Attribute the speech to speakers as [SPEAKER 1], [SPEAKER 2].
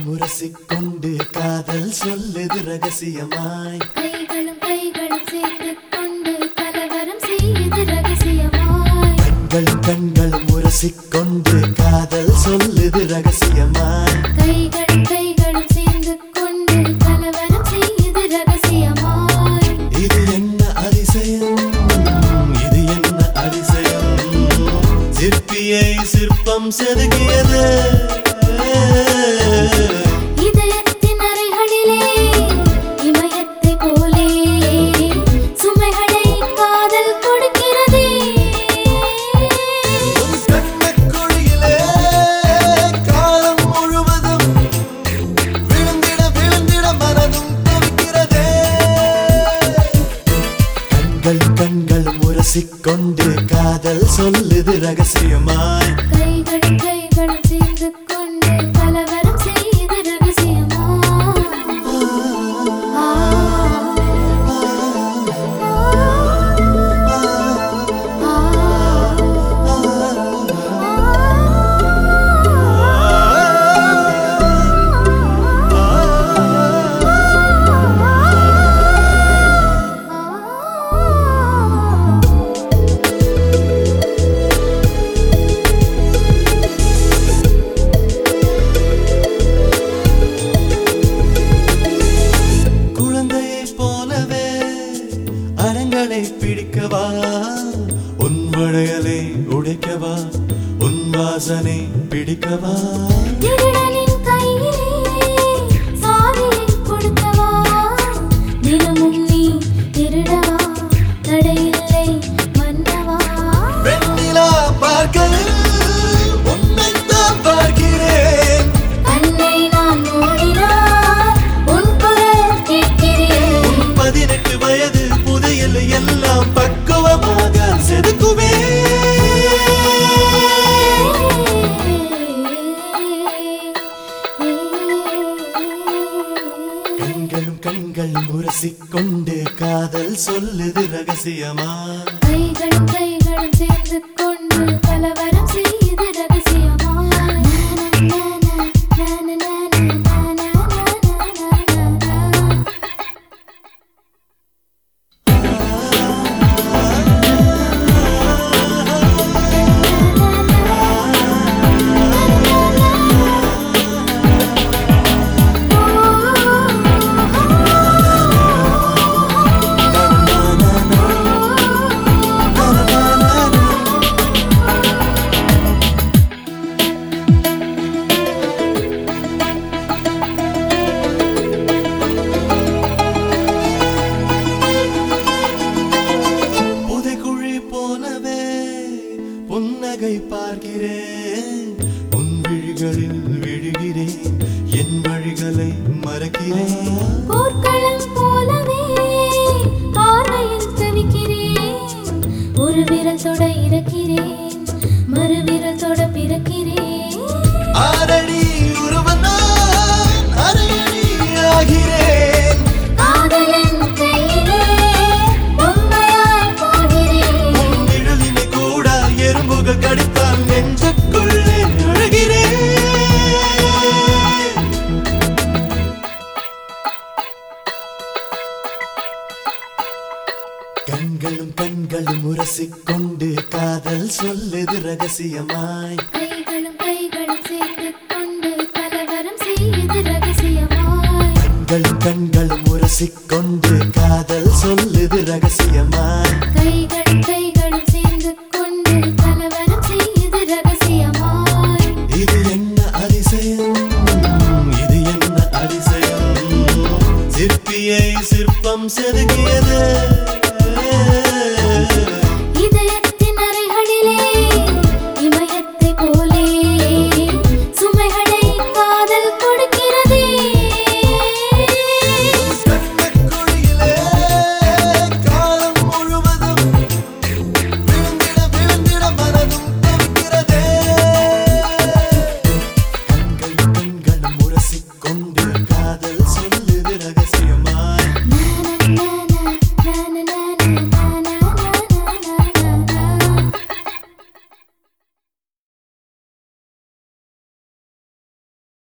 [SPEAKER 1] உரசிக்கொண்டு காதல் சொல்லுது ரகசியமாய்
[SPEAKER 2] கைகளும் கைகளும் சேர்ந்து கொண்டு கலவரம் செய்யுது ரகசியமாய்
[SPEAKER 1] கண்களும் கண்களும் உரசிக்கொண்டு காதல் சொல்லுது ரகசியமாய்
[SPEAKER 2] கைகளும் கைகளும் சேர்ந்து கொண்டு கலவரம் செய்யுது ரகசியமாய்
[SPEAKER 1] இது என்ன அதிசயம் இது என்ன அதிசயம் சிற்பியை சிற்பம் செதுக்கியது
[SPEAKER 2] இதயத்தின் அறைகளிலே இமயத்தை போலே சுமைகளை காதல் கொடுக்கிறதே
[SPEAKER 1] உன் கண்ணக்குழியிலே காலம் முழுவதும் விழுந்திட விழுந்திட மனதும் தவிக்கிறதே கண்கள் கண்கள் முரசிக்கொண்டு காதல் சொல்லுது ரகசியமாய்
[SPEAKER 2] கைகளும் கைகளும் சேர்ந்து கொண்டு கலவரம் செய்து ரகசியமாய் ஆ, ஆ, ஆ.
[SPEAKER 1] குழந்தையைப் போலவே அரங்களை பிடிக்கவா உன் வளையலை உடைக்கவா உன் வாசனை பிடிக்கவா
[SPEAKER 2] திருடனின் கையிலே சாவியை கொடுக்கவா தினமும் நீ திருடவா தடையில்லை மன்னவா
[SPEAKER 1] வெண்ணிலா பார்க்கையில் உன்னைத்தான் பார்க்கிறேன்
[SPEAKER 2] கண்ணை நான் மூடினால் உன் குரல் கேட்கிறேன்
[SPEAKER 1] பதினெட்டு வயது புதையல் எல்லாம் பக்குவமாக செதுக்குவே கண்களும் கண்களும் உரசிக்கொண்டு காதல் சொல்லுது ரகசியமா
[SPEAKER 2] கைகளும் கைகளும் சேர்ந்து கொண்டு கலவரம் செய்து ரகசியமாய் நானா, நானா, நானா, நானா, நானா, நானா.
[SPEAKER 1] புதைக்குழி போலவே புன்னகை பார்க்கிறேன் உன் விழிகளில் விழுகிறேன் என் வழிகளை மறக்கிறேன்
[SPEAKER 2] போர்க்களம் போலவே பார்வையில் தவிக்கிறேன் ஒரு விரல் தொட இறக்கிறேன் மறு விரல் தொட பிறக்கிறேன்
[SPEAKER 1] ஆரடி உருவனான் அரையடி ஆகிறேன்
[SPEAKER 2] காதலன் கையிலே பொம்மையாய் போகிறேன்
[SPEAKER 1] உன் நிழலினை கூட எறும்புகள் கடித்தால் நெஞ்சுக்குள்ளே அழுகிறேன் கண்களும் கண்களும் உரசிக்கொண்டு காதல் சொல்லுது ரகசியமாய்
[SPEAKER 2] கைகளும் கைகளும் சேர்ந்து கொண்டு கலவரம் செய்து ரகசியமாய்
[SPEAKER 1] கண்களும் கண்களும் உரசிக்கொண்டு காதல் சொல்லுது ரகசியமாய்
[SPEAKER 2] கைகளும் கைகளும் சேர்ந்து கொண்டு கலவரம் செய்து ரகசியமாய்
[SPEAKER 1] இது என்ன அதிசயம் இது என்ன அதிசயம் சிற்பியை சிற்பம் செதுக்கியது